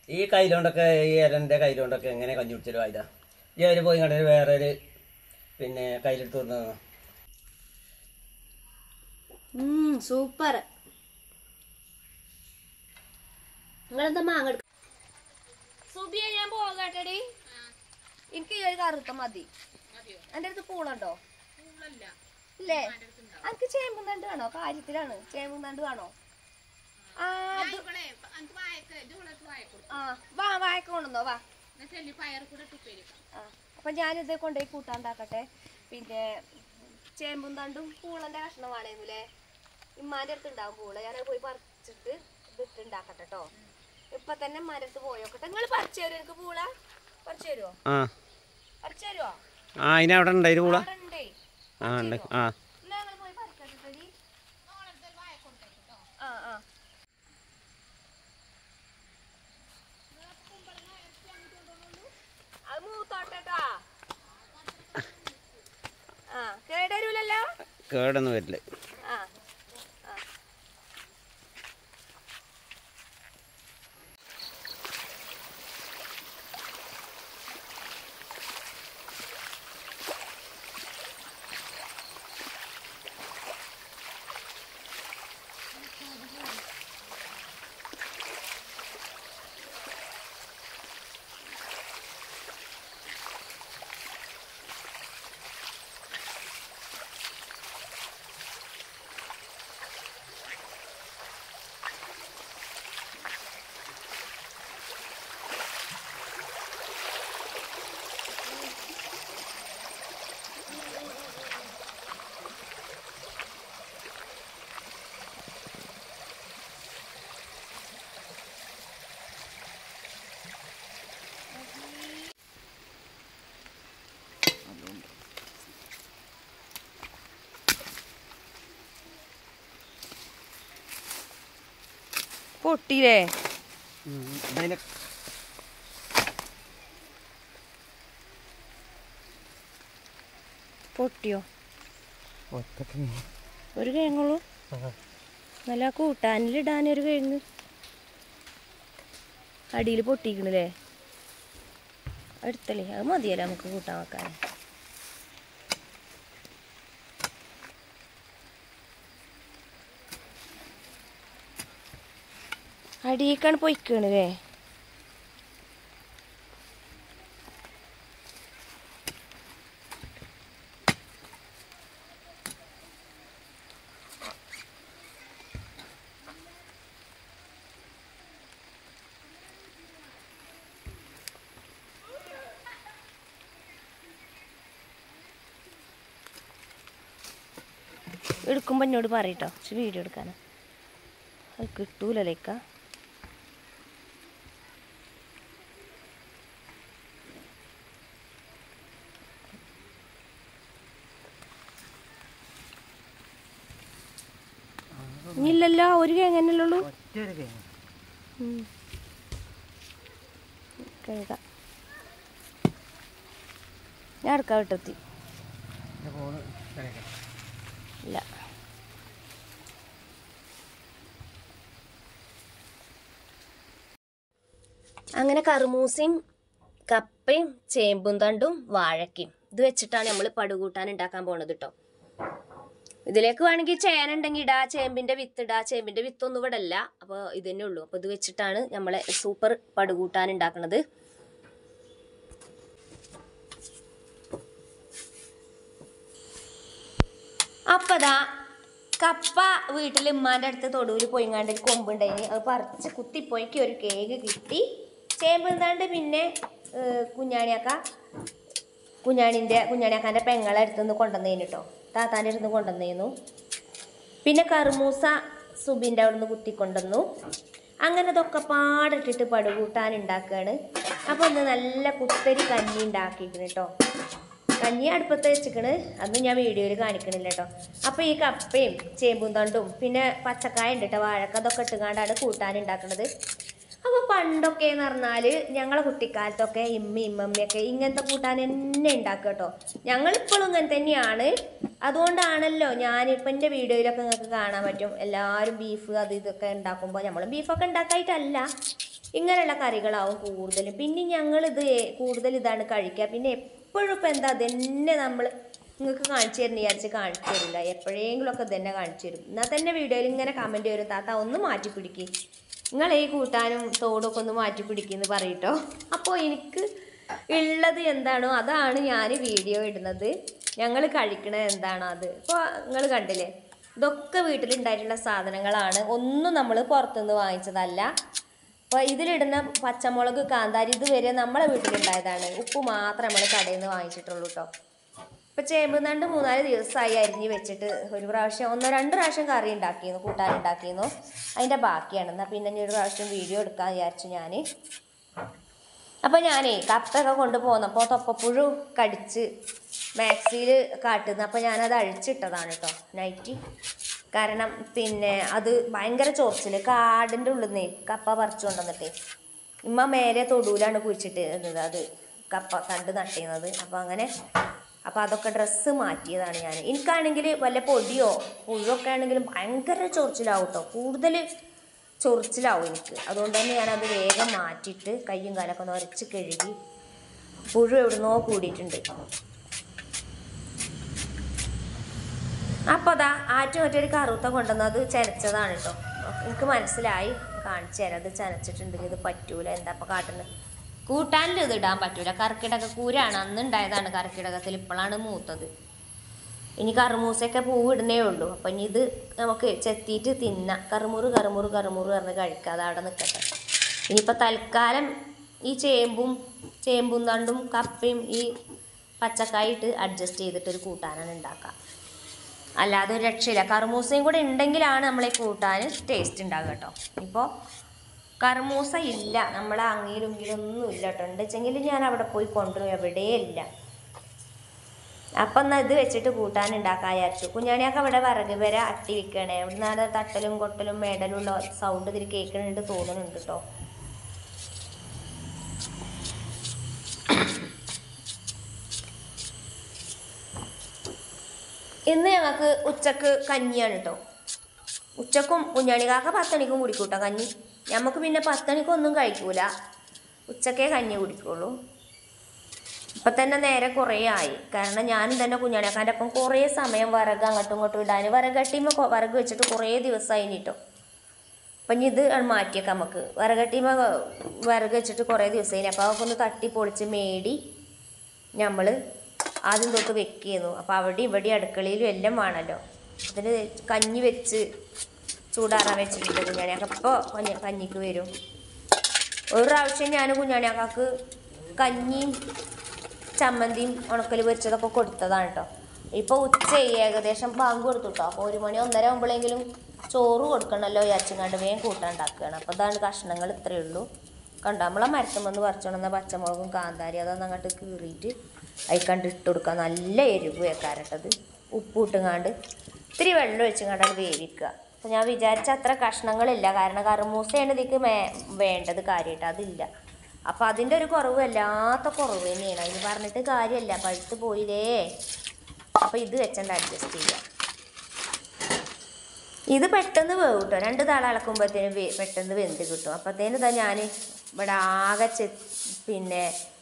ഈ കയ്യിലോണ്ടൊക്കെ ഈ ഇലന്റെ കയ്യിലോണ്ടൊക്കെ എങ്ങനെ കഞ്ഞി കുടിച്ചൊരു വായത ഈ അവര് പോയി കണ്ടത് വേറെ ഒരു പിന്നെ കയ്യിലെടുത്ത് വന്നു സൂപ്പർ നിങ്ങളെന്താ മാങ്ങ എടുക്ക സുബിയ ഞാൻ പോകട്ടെടി എനിക്ക് ഈ ഒരു കറുത്ത മതി എന്റെ അടുത്ത് പൂളുണ്ടോ ഇല്ലേ എനിക്ക് ചേമ്പും തണ്ട് വേണോ കാര്യത്തിലാണ് ചേമ്പും തണ്ട് വേണോ ആ അത് ആ വാ വായക്ക കൊണ്ടുവന്നോ വാ ആ അപ്പൊ ഞാനിത് കൊണ്ടുപോയി കൂട്ടാണ്ടാക്കട്ടെ പിന്നെ ചേമ്പും തണ്ടും പൂളന്റെ കഷ്ണം വേണേന്നുല്ലേ ഇമ്മാന്റെ അടുത്ത് ഉണ്ടാവും പൂള ഞാനത് പോയി പറിച്ചിട്ട് ഇതിട്ട് ഉണ്ടാക്കട്ടെ കേട്ടോ ഇപ്പൊ തന്നെ മരത്ത് പോയോക്കട്ടെ നിങ്ങൾ പറിച്ചു തരുമോ എനിക്ക് പൂള പറിച്ചു തരുമോ ആ പറിച്ചു തരുമോ ആ അതിനവിടെ ഉണ്ടായിരുന്നു കൂടാ അവിടെ ഉണ്ടേ ആ ഉണ്ട് ആ എന്നാ ഞങ്ങൾ പോയി പറിക്കട്ടെ ആ ആ അത് മൂത്തോട്ടെട്ടാ ആ കേടരൂലല്ലോ കേടൊന്നും വരില്ല ആ ആ പൊട്ടിയില്ലേ പൊട്ടിയോ ഒരു കിഴങ്ങുള്ളൂ നല്ല കൂട്ടാനിലിടാൻ ഒരു കിഴങ്ങ് അടിയിൽ പൊട്ടിക്കണില്ലേ എടുത്തല്ലേ അത് മതിയല്ലോ നമുക്ക് കൂട്ടാൻ വെക്കാൻ അടിയേക്കാണ് പൊയ്ക്കണല്ലേ എടുക്കുമ്പോൾ എന്നോട് പറയട്ടോ ഇച്ചിരി വീഡിയോ എടുക്കാനാ അത് കിട്ടൂലല്ലേക്ക ഇല്ലല്ലോ ഒരു കിഴങ്ങന്നല്ലേ ഉള്ളൂ ഉം. കഴുകാം ഞാൻ എടുക്കാം വിട്ടെത്തി ഇല്ല അങ്ങനെ കറുമൂസയും കപ്പയും ചേമ്പും തണ്ടും വാഴക്കയും ഇത് വെച്ചിട്ടാണ് നമ്മൾ പടുകൂട്ടാൻ ഉണ്ടാക്കാൻ പോണത് കേട്ടോ ഇതിലേക്ക് വേണമെങ്കിൽ ചേന ഉണ്ടെങ്കിൽ ഇടാ ചേമ്പിന്റെ വിത്ത് ഇടാ ചേമ്പിന്റെ വിത്തൊന്നും ഇവിടെ അല്ല അപ്പോൾ ഇത് തന്നെ ഉള്ളൂ അപ്പോൾ ഇത് വെച്ചിട്ടാണ് നമ്മളെ സൂപ്പർ പടുകൂട്ടാൻ ഉണ്ടാക്കുന്നത് അപ്പതാ കപ്പ വീട്ടിൽ ഉമ്മാൻ്റെ അടുത്ത് തൊടുവിൽ പോയിങ്ങാണ്ട് ഒരു കൊമ്പുണ്ടായിന് അത് പറിച്ച് കുത്തിപ്പോയിക്ക് ഒരു കേക്ക് കിട്ടി ചേമ്പുന്താണ്ട് പിന്നെ ഏഹ്, കുഞ്ഞാണിയാക്ക കുഞ്ഞാണിൻ്റെ കുഞ്ഞാണിയാക്കാൻ്റെ പെങ്ങളെ അടുത്തുനിന്ന് കൊണ്ടുവന്നേന് കേട്ടോ താത്താൻ്റെ അടുത്ത് കൊണ്ടുവന്നേന്നു പിന്നെ കറുമൂസ സുബിൻ്റെ അവിടെ നിന്ന് കുത്തിക്കൊണ്ടുവന്നു അങ്ങനെ ഇതൊക്കെ പാടിട്ടിട്ട് പടുകൂട്ടാൻ ഉണ്ടാക്കുകയാണ് അപ്പോൾ ഒന്ന് നല്ല കുത്തരി കഞ്ഞി ഉണ്ടാക്കിയിരിക്കണം കേട്ടോ കഞ്ഞി അടുപ്പത്ത് വെച്ചിക്കണ് അത് ഞാൻ വീഡിയോയിൽ കാണിക്കണില്ല കേട്ടോ അപ്പോൾ ഈ കപ്പയും ചേമ്പും തണ്ടും പിന്നെ പച്ചക്കായ ഉണ്ട് കേട്ടോ വാഴക്ക അതൊക്കെ ഇട്ടുകൊണ്ടാണ് കൂട്ടാൻ ഉണ്ടാക്കുന്നത് അപ്പോൾ പണ്ടൊക്കെ എന്ന് പറഞ്ഞാൽ ഞങ്ങളെ കുട്ടിക്കാലത്തൊക്കെ ഇമ്മി ഇമ്മമ്മയൊക്കെ ഇങ്ങനത്തെ കൂട്ടാൻ തന്നെ ഉണ്ടാക്കുക കേട്ടോ ഞങ്ങളിപ്പോഴും ഇങ്ങനെ തന്നെയാണ് അതുകൊണ്ടാണല്ലോ ഞാനിപ്പോൾ എൻ്റെ വീഡിയോയിലൊക്കെ നിങ്ങൾക്ക് കാണാൻ പറ്റും എല്ലാവരും ബീഫ് അത് ഇതൊക്കെ ഉണ്ടാക്കുമ്പോൾ നമ്മൾ ബീഫൊക്കെ ഉണ്ടാക്കായിട്ടല്ല ഇങ്ങനെയുള്ള കറികളാവും കൂടുതലും പിന്നെ ഞങ്ങളിത് ഏ- കൂടുതൽ ഇതാണ് കഴിക്കുക പിന്നെ എപ്പോഴും ഇപ്പം എന്താ തന്നെ നമ്മൾ നിങ്ങൾക്ക് കാണിച്ചു തരുന്ന വിചാരിച്ച് കാണിച്ചു തരില്ല എപ്പോഴെങ്കിലുമൊക്കെ തന്നെ കാണിച്ചു തരും എന്നാൽ തന്നെ വീഡിയോയിൽ ഇങ്ങനെ കമൻറ്റ് വരും താത്ത ഒന്ന് മാറ്റി പിടിക്ക് നിങ്ങൾ ഈ കൂട്ടാനും തോടൊക്കെ ഒന്ന് മാറ്റി പിടിക്കുമെന്ന് പറയട്ടോ അപ്പോൾ എനിക്ക് ഉള്ളത് എന്താണോ അതാണ് ഞാൻ വീഡിയോ ഇടുന്നത് ഞങ്ങൾ കഴിക്കണത് എന്താണോ അത് ഇപ്പോൾ നിങ്ങൾ കണ്ടില്ലേ ഇതൊക്കെ വീട്ടിലുണ്ടായിട്ടുള്ള സാധനങ്ങളാണ് ഒന്നും നമ്മൾ പുറത്തുനിന്ന് വാങ്ങിച്ചതല്ല അപ്പോൾ ഇതിലിടുന്ന പച്ചമുളക് കാന്താരി ഇതുവരെ നമ്മളെ വീട്ടിലുണ്ടായതാണ് ഉപ്പ് മാത്രം നമ്മൾ കടയിൽ നിന്ന് വാങ്ങിച്ചിട്ടുള്ളൂ കേട്ടോ ഇപ്പം ചേമ്പ് നണ്ട് മൂന്നാല് ദിവസമായി അരിഞ്ഞ് വെച്ചിട്ട് ഒരു പ്രാവശ്യം ഒന്നോ രണ്ട് പ്രാവശ്യം കറി ഉണ്ടാക്കിയിരുന്നു കൂട്ടാൻ ഉണ്ടാക്കിയിരുന്നു അതിൻ്റെ ബാക്കിയാണ് എന്നാൽ പിന്നെ ഇനി ഒരു പ്രാവശ്യം വീഡിയോ എടുക്കാൻ വിചാരിച്ചു ഞാൻ അപ്പോൾ ഞാനേ കപ്പൊക്കെ കൊണ്ട് പോന്നപ്പോൾ തൊപ്പപ്പുഴു കടിച്ച് മാക്സിയിൽ കാട്ടുന്നു അപ്പോൾ ഞാനത് അഴിച്ചിട്ടതാണ് കേട്ടോ നൈറ്റി കാരണം പിന്നെ അത് ഭയങ്കര ചൊറിച്ചിൽ കാടിൻ്റെ ഉള്ളിൽ നിന്നേ കപ്പ പറിച്ചു കൊണ്ടുവന്നിട്ടേ ഇമ്മ മേലെ തൊടൂലാണ് കുഴിച്ചിട്ട് ഇരുന്നത് അത് കപ്പ കണ്ട് നട്ടിരുന്നത് അപ്പോൾ അങ്ങനെ അപ്പോൾ അതൊക്കെ ഡ്രസ്സ് മാറ്റിയതാണ് ഞാൻ എനിക്കാണെങ്കിൽ വല്ല പൊടിയോ പുഴുവൊക്കെ ആണെങ്കിലും ഭയങ്കര ചൊറിച്ചിലാവും കേട്ടോ കൂടുതൽ ചൊറിച്ചിലാവും എനിക്ക് അതുകൊണ്ട് തന്നെ ഞാനത് വേഗം മാറ്റിയിട്ട് കയ്യും കാലൊക്കെ ഒന്ന് ഉരച്ച് കഴുകി പുഴു എവിടുന്നോ കൂടിയിട്ടുണ്ട് അപ്പോൾ അതാ ആറ്റും മറ്റൊരു കറുത്ത കൊണ്ടുവന്നത് ചനച്ചതാണ് കേട്ടോ എനിക്ക് മനസ്സിലായി കാണിച്ചു തരാം അത് ചനച്ചിട്ടുണ്ടെങ്കിൽ ഇത് പറ്റൂല എന്താ അപ്പോൾ കാട്ടുന്നത് കൂട്ടാനിൽ ഇത് ഇടാൻ പറ്റൂല കർക്കിടക കൂരാണ് അന്ന് ഉണ്ടായതാണ് കർക്കിടകത്തിൽ ഇപ്പോഴാണ് മൂത്തത് ഇനി കറുമൂസയൊക്കെ പൂവ് ഇടുന്നേ ഉള്ളൂ അപ്പം ഇനി ഇത് നമുക്ക് ചെത്തിയിട്ട് തിന്നാം കറുമുറ് കറുമുറ് കറുമുറ് പറഞ്ഞ് കഴിക്കാതെ അവിടെ നിൽക്കട്ടെ ഇനിയിപ്പോൾ തൽക്കാലം ഈ ചേമ്പും ചേമ്പും തണ്ടും കപ്പയും ഈ പച്ചക്കായി ഇട്ട് അഡ്ജസ്റ്റ് ചെയ്തിട്ട് ഒരു കൂട്ടാനാണ് ഉണ്ടാക്കുക അല്ലാതെ ഒരു രക്ഷയില്ല കറുമൂസയും കൂടെ ഉണ്ടെങ്കിലാണ് നമ്മളെ കൂട്ടാൻ ടേസ്റ്റ് ഉണ്ടാകുക കേട്ടോ ഇപ്പോൾ കറുമൂസ ഇല്ല നമ്മളെ അങ്ങയിലും ഇങ്ങയിലൊന്നും ഇല്ല കേട്ടോ ഉണ്ടെച്ചെങ്കിൽ ഞാൻ അവിടെ പോയി കൊണ്ടുവരും എവിടെയില്ല അപ്പം എന്നാൽ ഇത് വെച്ചിട്ട് കൂട്ടാൻ ഉണ്ടാക്കാൻ വിചാരിച്ചു കുഞ്ഞാണിയൊക്കെ അവിടെ വിറക് വരെ അട്ടി വെക്കണേ അവിടെ നിന്നാണ് തട്ടലും കൊട്ടലും മേടലും ഉള്ള സൗണ്ട് ഇതിൽ കേൾക്കണുണ്ട് തോന്നുന്നുണ്ട് കേട്ടോ ഇന്ന് ഞങ്ങൾക്ക് ഉച്ചക്ക് കഞ്ഞിയാണ് കേട്ടോ ഉച്ചക്കും കുഞ്ഞാണിക്കാക്ക പത്തണിക്കും കുടിക്കൂട്ടോ കഞ്ഞി നമുക്ക് പിന്നെ പത്തണിക്കൊന്നും കഴിക്കൂല ഉച്ചക്കേ കഞ്ഞി കുടിക്കുള്ളൂ ഇപ്പം തന്നെ നേരെ കുറേ ആയി കാരണം ഞാനും തന്നെ കുഞ്ഞാണിയാക്കാൻ്റെ ഒപ്പം കുറേ സമയം വിറക് അങ്ങോട്ടും ഇങ്ങോട്ടും ഇടാൻ വിറകട്ടിമ വിറക് വെച്ചിട്ട് കുറേ ദിവസമായി കേട്ടോ അപ്പം ഇനി ഇത് ആണ് മാറ്റിയേക്കാം നമുക്ക് വിറകട്ടിമ വിറക് വെച്ചിട്ട് കുറേ ദിവസമായി അപ്പോൾ അതൊക്കെ ഒന്ന് തട്ടി പൊളിച്ച് മേടി നമ്മൾ ആദ്യം തൊട്ട് വെക്കുന്നു അപ്പോൾ അവിടെ ഇവിടെ അടുക്കളയിലും എല്ലാം വേണമല്ലോ അതിന് കഞ്ഞി വെച്ച് ചൂടാറാൻ വെച്ചിട്ടുണ്ട് കുഞ്ഞാണിയാക്ക അപ്പോൾ കഞ്ഞി കഞ്ഞിക്ക് വരും ഒരു പ്രാവശ്യം ഞാൻ കുഞ്ഞാണിയാക്കാക്ക് കഞ്ഞിയും ചമ്മന്തിയും ഉണക്കൽ പൊരിച്ചതൊക്കെ കൊടുത്തതാണ് കേട്ടോ ഇപ്പോൾ ഉച്ചയായി ഏകദേശം ബാങ്ക് കൊടുത്തു കേട്ടോ അപ്പോൾ ഒരു മണി ഒന്നര ആകുമ്പോഴെങ്കിലും ചോറ് കൊടുക്കണമല്ലോ വിചാരിച്ചങ്ങാണ്ട് വേഗം കൂട്ടാൻ ഉണ്ടാക്കുകയാണ് അപ്പോൾ അതാണ് കഷ്ണങ്ങൾ ഇത്രയേ ഉള്ളൂ കണ്ടോ നമ്മളെ മരത്തുമെന്ന് പറിച്ചോണ്ടുന്ന പച്ചമുളകും കാന്താരി അതൊന്നും അങ്ങോട്ട് കീറിയിട്ട് അതിക്കണ്ട് ഇട്ട് കൊടുക്കുക നല്ല എരിവ് വെക്കാരട്ടത് ഉപ്പ് ഇട്ടുങ്ങാണ്ട് ഇത്തിരി വെള്ളം ഒഴിച്ചുങ്ങാണ്ടാണ് വേവിക്കുക അപ്പോൾ ഞാൻ വിചാരിച്ച അത്ര കഷ്ണങ്ങളില്ല കാരണം കറുമൂസയാണ് ഇതിക്ക് മേ വേണ്ടത് കാര്യമായിട്ട് അതില്ല അപ്പോൾ അതിൻ്റെ ഒരു കുറവ് വല്ലാത്ത കുറവ് തന്നെയാണ് അതിന് പറഞ്ഞിട്ട് കാര്യമല്ല പഴുത്ത് പോയില്ലേ അപ്പോൾ ഇത് വെച്ചണ്ട് അഡ്ജസ്റ്റ് ചെയ്യാം ഇത് പെട്ടെന്ന് വേവും കേട്ടോ രണ്ട് തള ഇളക്കുമ്പോഴത്തേനും വേ പെട്ടെന്ന് വെന്ത് കിട്ടും അപ്പോഴത്തേനും ഇതാ ഞാൻ ഇവിടെ ആകെ ചെ പിന്നെ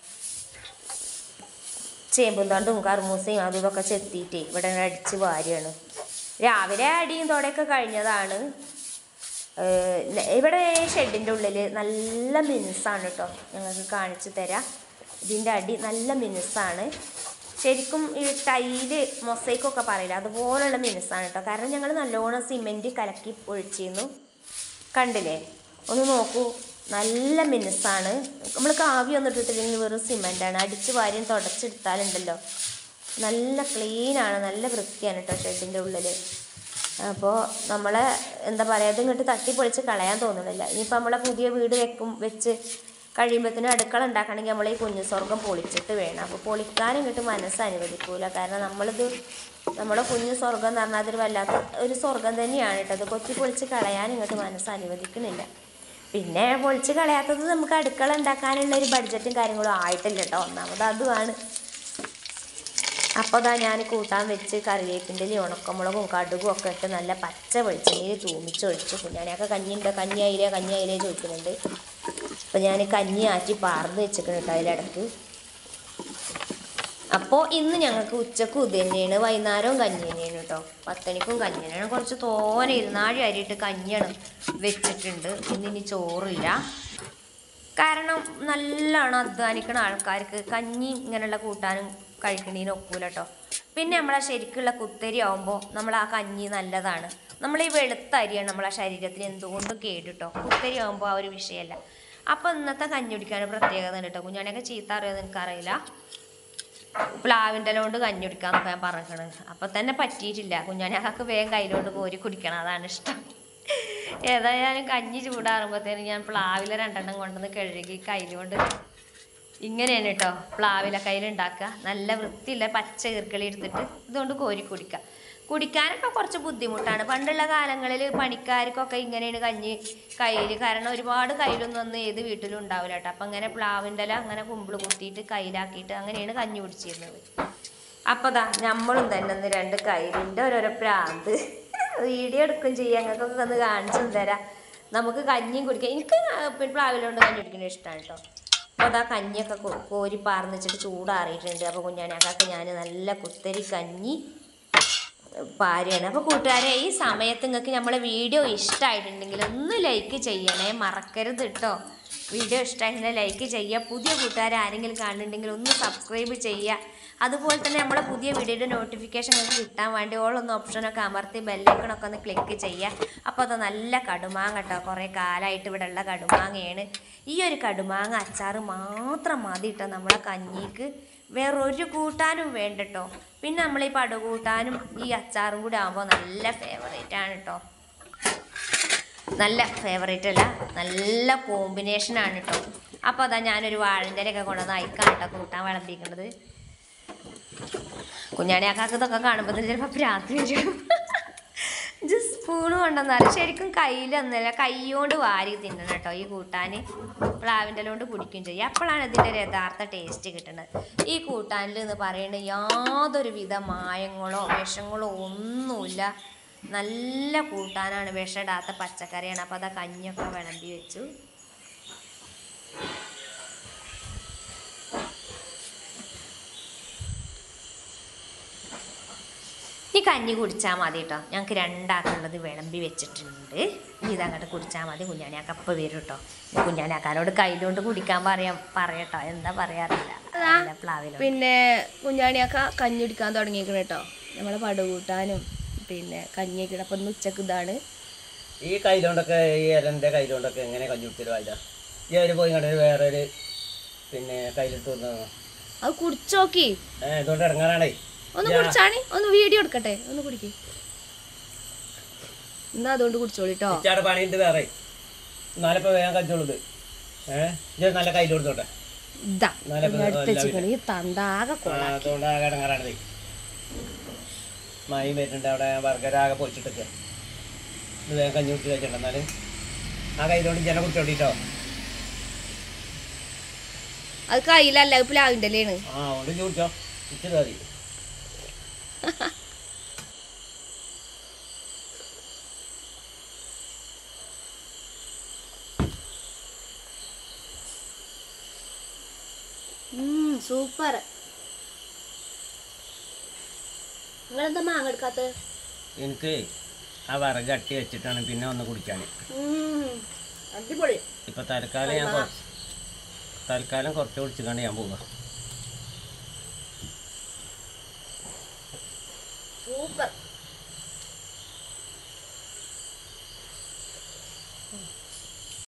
ചേമ്പും തണ്ടും കറുമൂസയും അതും ഇതൊക്കെ ചെത്തിയിട്ടേ ഇവിടെ അടിച്ച് വാരിയാണ് രാവിലെ അടിയും തോടെയൊക്കെ കഴിഞ്ഞതാണ് ഏഹ് ന- ഇവിടെ ഷെഡിൻ്റെ ഉള്ളിൽ നല്ല മിനുസാണ് കേട്ടോ ഞങ്ങൾക്ക് കാണിച്ചു തരാം ഇതിൻ്റെ അടി നല്ല മിനുസാണ് ശരിക്കും ഈ ടൈല് മൊസൈക്കൊക്കെ പറയില്ല അതുപോലുള്ള മിനുസാണ് കേട്ടോ കാരണം ഞങ്ങൾ നല്ലോണം സിമെൻറ്റ് കലക്കി ഒഴിച്ചിരുന്നു കണ്ടില്ലേ ഒന്ന് നോക്കൂ നല്ല മിനുസാണ് നമ്മൾ കാവ്യ ഒന്നും ഇട്ടിട്ടില്ലെങ്കിൽ വെറും സിമെൻ്റാണ് അടിച്ച് വാരിയും തുടച്ചെടുത്താലുണ്ടല്ലോ നല്ല ക്ലീനാണ് നല്ല വൃത്തിയാണ് കേട്ടോ ഷെഡിൻ്റെ ഉള്ളിൽ അപ്പോൾ നമ്മളെ എന്താ പറയുക ഇത് ഇങ്ങോട്ട് തട്ടിപ്പൊളിച്ച് കളയാൻ തോന്നുന്നില്ല ഇനിയിപ്പോൾ നമ്മളെ പുതിയ വീട് വെക്കും വെച്ച് കഴിയുമ്പോഴത്തേനും അടുക്കള ഉണ്ടാക്കണമെങ്കിൽ നമ്മൾ ഈ കുഞ്ഞു സ്വർഗം പൊളിച്ചിട്ട് വേണം അപ്പോൾ പൊളിക്കാനും ഇങ്ങോട്ട് മനസ്സ് അനുവദിക്കൂല കാരണം നമ്മളിത് നമ്മുടെ കുഞ്ഞു സ്വർഗം എന്ന് പറഞ്ഞാൽ അതൊരു വല്ലാത്ത ഒരു സ്വർഗം തന്നെയാണ് കേട്ടോ അത് കൊത്തി പൊളിച്ച് കളയാൻ ഇങ്ങോട്ട് മനസ്സ് അനുവദിക്കണില്ല പിന്നെ പൊളിച്ച് കളയാത്തത് നമുക്ക് അടുക്കള ഉണ്ടാക്കാനുള്ള ഒരു ബഡ്ജറ്റും കാര്യങ്ങളും ആയിട്ടില്ല കേട്ടോ ഒന്നാമത് അതുമാണ് അപ്പോൾ അതാ ഞാൻ കൂട്ടാൻ വെച്ച് കറിവേപ്പിൻ്റെ ഉണക്കമുളകും കടുകും ഒക്കെ ഇട്ട് നല്ല പച്ച വെളിച്ചെണ്ണയിൽ തൂമിച്ചൊഴിച്ച് കുഞ്ഞാണിയൊക്കെ കഞ്ഞിയുണ്ട് കഞ്ഞി ആയില്ലേ കഞ്ഞി ആയില്ലേ ചോദിക്കുന്നുണ്ട് അപ്പോൾ ഞാൻ കഞ്ഞി ആറ്റി പാർന്ന് വെച്ചിട്ടുണ്ട് കേട്ടോ അതിലിടക്ക് അപ്പോൾ ഇന്ന് ഞങ്ങൾക്ക് ഉച്ചക്കും ഇത് തന്നെയാണ് വൈകുന്നേരവും കഞ്ഞി തന്നെയാണ് കേട്ടോ പത്തണിക്കും കഞ്ഞി തന്നെയാണ് കുറച്ച് തോനെ ഇരുന്നാഴി അരിയിട്ട് കഞ്ഞിയാണ് വെച്ചിട്ടുണ്ട് ഇന്നിനി ചോറില്ല കാരണം നല്ലോണം അധ്വാനിക്കുന്ന ആൾക്കാർക്ക് കഞ്ഞി ഇങ്ങനെയുള്ള കൂട്ടാനും കഴിക്കണീന് ഒക്കൂല കേട്ടോ പിന്നെ നമ്മളെ ശരിക്കുള്ള കുത്തരി ആവുമ്പോൾ നമ്മൾ ആ കഞ്ഞി നല്ലതാണ് നമ്മൾ ഈ വെളുത്ത അരിയാണ് നമ്മളെ ശരീരത്തിന് എന്തുകൊണ്ടും കേട് കേട്ടോ കുത്തരി ആവുമ്പോൾ ആ ഒരു വിഷയമല്ല അപ്പോൾ ഇന്നത്തെ കഞ്ഞി കുടിക്കാൻ പ്രത്യേകത ഉണ്ട് കേട്ടോ കുഞ്ഞാണിയൊക്കെ ചീത്ത അറിയാമെന്ന് എനിക്കറിയില്ല പ്ലാവിൻ്റെ കൊണ്ട് കഞ്ഞി കുടിക്കാന്നൊക്കെ ഞാൻ പറഞ്ഞിട്ടുണ്ട് അപ്പം തന്നെ പറ്റിയിട്ടില്ല കുഞ്ഞാണിയാൾക്ക് വേഗം കയ്യിലോട്ട് കോരി കുടിക്കണം അതാണ് ഇഷ്ടം ഏതായാലും കഞ്ഞി ചൂടാറുമ്പോഴത്തേനും ഞാൻ പ്ലാവിലെ രണ്ടെണ്ണം കൊണ്ടുവന്ന് കഴുകി കയ്യിലുകൊണ്ട് ഇങ്ങനെയാണ് കേട്ടോ പ്ലാവില കയ്യിലുണ്ടാക്കുക നല്ല വൃത്തിയില്ല പച്ച ഈർക്കളി എടുത്തിട്ട് ഇതുകൊണ്ട് കോരി കുടിക്കുക കുടിക്കാനൊക്കെ കുറച്ച് ബുദ്ധിമുട്ടാണ് പണ്ടുള്ള കാലങ്ങളിൽ പണിക്കാർക്കൊക്കെ ഇങ്ങനെയാണ് കഞ്ഞി കയ്യിൽ കാരണം ഒരുപാട് കയ്യിലൊന്നും ഒന്നും ഏത് വീട്ടിലും ഉണ്ടാവില്ല കേട്ടോ അപ്പം അങ്ങനെ പ്ലാവിൻ്റെ ഇല അങ്ങനെ കുമ്പിൾ കുത്തിയിട്ട് കയ്യിലാക്കിയിട്ട് അങ്ങനെയാണ് കഞ്ഞി കുടിച്ചിരുന്നത് അപ്പോൾ ദാ നമ്മളും തന്നെ ഒന്ന് രണ്ട് കയ്യിലിൻ്റെ ഓരോരോ പ്രാന്ത് വീഡിയോ എടുക്കും ചെയ്യാം ഞങ്ങൾക്കൊക്കെ ഒന്ന് കാണിച്ചു തരാം നമുക്ക് കഞ്ഞിയും കുടിക്കാം എനിക്ക് പ്ലാവിലുണ്ട് കഞ്ഞി കുടിക്കുന്നത് ഇഷ്ടമാണ് കേട്ടോ അപ്പോൾ അതാ കഞ്ഞിയൊക്കെ കോ- കോരി പാർന്ന് വെച്ചിട്ട് ചൂടാറിയിട്ടുണ്ട് അപ്പോൾ കുഞ്ഞാണിയാക്കാക്ക് ഞാൻ നല്ല കുത്തരി കഞ്ഞി പാരയാണ് അപ്പോൾ കൂട്ടുകാരെ ഈ സമയത്ത് നിങ്ങൾക്ക് നമ്മളെ വീഡിയോ ഇഷ്ടമായിട്ടുണ്ടെങ്കിൽ ഒന്ന് ലൈക്ക് ചെയ്യണേ മറക്കരുത് കേട്ടോ വീഡിയോ ഇഷ്ടമായിട്ടുണ്ടെങ്കിൽ ലൈക്ക് ചെയ്യുക പുതിയ കൂട്ടുകാരെ ആരെങ്കിലും കാണുന്നുണ്ടെങ്കിൽ ഒന്ന് സബ്സ്ക്രൈബ് ചെയ്യുക അതുപോലെ തന്നെ നമ്മളെ പുതിയ വീഡിയോയുടെ നോട്ടിഫിക്കേഷൻ നിങ്ങൾക്ക് കിട്ടാൻ വേണ്ടി ഓളൊന്ന് ഓപ്ഷനൊക്കെ അമർത്തി ബെല്ലൈക്കണൊക്കെ ഒന്ന് ക്ലിക്ക് ചെയ്യുക അപ്പോൾ അത് നല്ല കടുമാങ്ങ കേട്ടോ കുറേ കാലമായിട്ട് ഇവിടെ ഉള്ള കടുമാങ്ങയാണ് ഈ ഒരു കടുമാങ്ങ അച്ചാറ് മാത്രം മതി കേട്ടോ നമ്മളെ കഞ്ഞിക്ക് വേറൊരു കൂട്ടാനും വേണ്ട കേട്ടോ പിന്നെ നമ്മൾ ഈ പടുകൂട്ടാനും ഈ അച്ചാറും കൂടി ആകുമ്പോൾ നല്ല ഫേവറേറ്റ് ആണ് കേട്ടോ നല്ല ഫേവറേറ്റ് അല്ല നല്ല കോമ്പിനേഷനാണ് കേട്ടോ അപ്പോൾ അതാ ഞാനൊരു വാഴൻ്റെലൊക്കെ കൊണ്ടുവന്ന് അയക്കാൻ കേട്ടോ കൂട്ടാൻ വിളമ്പിക്കുന്നത് കുഞ്ഞാണിയാക്കാക്ക് ഇതൊക്കെ കാണുമ്പോൾ ചിലപ്പോൾ പ്രാർത്ഥന വരും ഇത് സ്പൂണ് കൊണ്ടുവന്നാൽ ശരിക്കും കയ്യിലൊന്നുമല്ല കൈകൊണ്ട് വാരി തിന്നണം കേട്ടോ ഈ കൂട്ടാൻ പ്ലാവിൻ്റെ കൊണ്ട് കുടിക്കുകയും ചെയ്യും അപ്പോഴാണ് ഇതിൻ്റെ ഒരു യഥാർത്ഥ ടേസ്റ്റ് കിട്ടുന്നത് ഈ കൂട്ടാനിൽ എന്ന് പറയുന്നത് യാതൊരു വിധ മായങ്ങളോ വിഷങ്ങളോ ഒന്നുമില്ല നല്ല കൂട്ടാനാണ് വിഷമിടാത്ത പച്ചക്കറിയാണ് അപ്പോൾ അതാ കഞ്ഞിയൊക്കെ വിളമ്പി വെച്ചു ഈ കഞ്ഞി കുടിച്ചാൽ മതി കേട്ടോ ഞങ്ങൾക്ക് രണ്ടാക്കുള്ളത് വിളമ്പി വെച്ചിട്ടുണ്ട് ഇനി ഇതങ്ങോട്ട് കുടിച്ചാൽ മതി കുഞ്ഞാണിയാക്ക അപ്പം വരും കേട്ടോ കുഞ്ഞാണിയാക്കാനോട് കയ്യിലുകൊണ്ട് കുടിക്കാൻ പറയാം പറയട്ടോ എന്താ പറയാറില്ല നല്ല പ്ലാവിലോ പിന്നെ കുഞ്ഞാണിയൊക്കെ കഞ്ഞി കുടിക്കാൻ തുടങ്ങിയിരിക്കണം കേട്ടോ നമ്മളെ പടുകൂട്ടാനും പിന്നെ കഞ്ഞിയൊക്കെ അപ്പം ഇന്ന് ഉച്ചക്ക് ഇതാണ് ഈ കയ്യിലോണ്ടൊക്കെ ഈ എരൻ്റെ കയ്യിലോണ്ടൊക്കെ എങ്ങനെ കഞ്ഞി കുടിച്ചൊരു വായില ഈ അവർ പോയി കണ്ടത് വേറെ ഒരു പിന്നെ കയ്യിലിട്ട് തന്നു അത് കുടിച്ചോക്കി ഏഹ് ഇതുകൊണ്ട് ഇറങ്ങാനാണേ ഒന്ന് കുടിച്ചാണി ഒന്ന് വീഡിയോ എടുക്കട്ടെ ഒന്ന് കുടിക്ക് എന്നാ അതുകൊണ്ട് കുടിച്ചോളി കേട്ടോ ഇച്ചാടെ പണിയുണ്ട് വേറെ എന്നാലിപ്പോ വേഗം കഞ്ചോളത് ഏഹ് ഇത് നല്ല കയ്യിലോടുത്തോട്ടെ ഇതാ എന്നാലേ ഇപ്പൊ അടുത്ത് എല്ലാ വെച്ചിക്കണ ഈ തണ്ടാകെ കൊള അതുകൊണ്ട് ആകെ ഇടങ്ങാറാണത് മയം വരുന്നുണ്ട് അവിടെ ബർഗർ ആകെ പൊളിച്ചിട്ടൊക്കെ ഇത് വേഗം കഞ്ഞി കുടിച്ച് വെച്ചിട്ടുണ്ട് എന്നാല് ആ കയ്യിലോണ്ട് ജന കുടിച്ചോണ്ടിട്ടോ അത് കയ്യിലല്ല അത് പ്ലാവിൻ്റെ ഇലയാണ് ആ അതുകൊണ്ട് ഇജ്ജ് കുടിച്ചോ ഇച്ചിരി മതി സൂപ്പർ നിങ്ങളെന്താ മാങ്ങ എടുക്കാത്ത എനിക്ക് ആ വിറക് അട്ടി വെച്ചിട്ടാണ് പിന്നെ ഒന്ന് കുടിക്കാൻ അടിപൊളി ഇപ്പൊ തൽക്കാലം ഞാൻ കുറച്ച് തൽക്കാലം കുറച്ച് കുടിച്ചിട്ടാണ് ഞാൻ പോവുക സൂപ്പർ